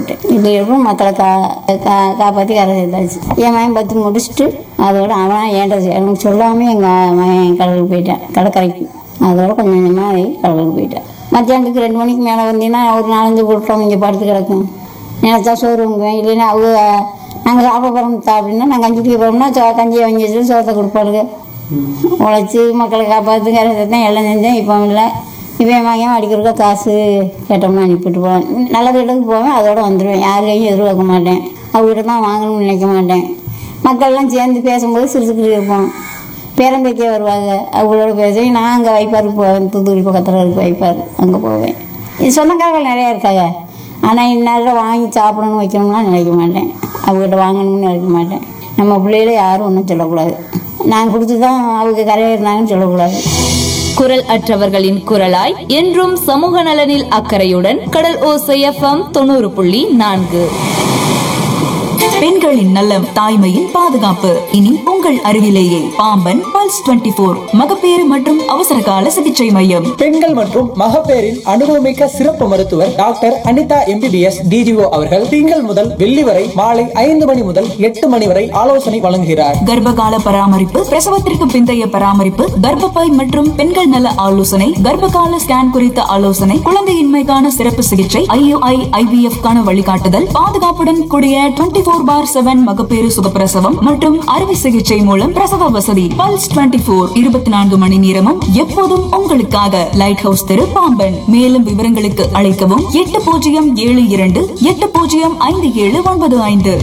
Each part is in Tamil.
விட்டேன் இப்படி இருக்கும் மக்களை கா கா காப்பாற்றி கரை சேர்த்தாச்சு என் மகன் பத்து முடிச்சுட்டு அதோட அவன் ஏன்டா எனக்கு சொல்லாமல் எங்கள் மகன் கடலுக்கு போயிட்டான் கடற்கரைக்கு அதோட கொஞ்சம் கொஞ்சமாக கடலுக்கு போயிட்டேன் மத்தியானத்துக்கு ரெண்டு மணிக்கு மேலே வந்தீங்கன்னா ஒரு நாலஞ்சு கூட்டம் இங்கே படுத்து கிடக்கும் நினச்சா சோறு வாங்குவேன் இல்லைன்னா அவங்க நாங்கள் சாப்பிட போகிறோம் அப்படின்னா நாங்கள் கஞ்சி குடிக்க போகிறோம்னா சோ கஞ்சியை வாங்கி வச்சுட்டு சோத்தை கொடுப்பாளுங்க உழைச்சி மக்களை காப்பாற்று கரை தான் எல்லாம் செஞ்சேன் இப்போ இல்லை இப்போ என் மகன் அடிக்கிறக்க காசு கேட்டோம்னா அனுப்பிட்டு போவேன் நல்ல வீட்டுக்கு போவேன் அதோட வந்துடுவேன் யார் கையும் எதிர்பார்க்க மாட்டேன் அவங்ககிட்ட தான் வாங்கணும்னு நினைக்க மாட்டேன் மக்கள்லாம் சேர்ந்து பேசும்போது சிரிச்சுக்கிட்டு இருப்போம் பேரம்பேத்தியே வருவாங்க அவங்களோட பேசி நான் அங்கே வைப்பாருக்கு போவேன் தூத்துக்குடி பக்கத்தில் இருக்க வைப்பார் அங்கே போவேன் இது சொந்தக்காரர்கள் நிறையா இருக்காங்க ஆனால் இந்நேரம் வாங்கி சாப்பிடணும்னு வைக்கணும்லாம் நினைக்க மாட்டேன் அவங்ககிட்ட வாங்கணும்னு நினைக்க மாட்டேன் நம்ம பிள்ளைகள யாரும் ஒன்றும் சொல்லக்கூடாது நான் கொடுத்து தான் அவங்க கரையேறினாங்கன்னு சொல்லக்கூடாது குரல் அற்றவர்களின் குரலாய் என்றும் சமூக நலனில் அக்கறையுடன் கடல் ஓசை எஃப்எம் தொண்ணூறு புள்ளி நான்கு பெண்களின் நலம் தாய்மையின் பாதுகாப்பு இனி உங்கள் அருகிலேயே பாம்பன் பல்ஸ் 24 போர் மகப்பேறு மற்றும் அவசர கால சிகிச்சை மையம் பெண்கள் மற்றும் மகப்பேறின் அனுபவமிக்க சிறப்பு மருத்துவர் டாக்டர் அனிதா எம்பிபிஎஸ் டிஜிஓ அவர்கள் திங்கள் முதல் வெள்ளி வரை மாலை ஐந்து மணி முதல் எட்டு மணி வரை ஆலோசனை வழங்குகிறார் கர்ப்பகால பராமரிப்பு பிரசவத்திற்கு பிந்தைய பராமரிப்பு கர்ப்பப்பை மற்றும் பெண்கள் நல ஆலோசனை கர்ப்பகால ஸ்கேன் குறித்த ஆலோசனை குழந்தையின்மைக்கான சிறப்பு சிகிச்சை ஐயுஐ ஐவிஎஃப் கான வழிகாட்டுதல் பாதுகாப்புடன் கூடிய 24 ஃபோர் பார் செவன் மகப்பேறு சுகப்பிரசவம் மற்றும் அறுவை சிகிச்சை மூலம் பிரசவ வசதி பல்ஸ் 24 ஃபோர் இருபத்தி நான்கு மணி நேரமும் எப்போதும் உங்களுக்காக லைட் ஹவுஸ் தெரு பாம்பன் மேலும் விவரங்களுக்கு அழைக்கவும் எட்டு பூஜ்ஜியம் ஏழு இரண்டு எட்டு பூஜ்ஜியம் ஐந்து ஏழு ஒன்பது ஐந்து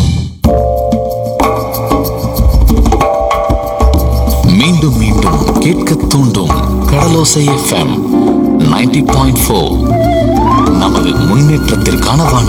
மீண்டும் மீண்டும் கேட்க தூண்டும் கடலோசை எஃப்எம் 90.4 பாயிண்ட் நமது முன்னேற்றத்திற்கான வானொலி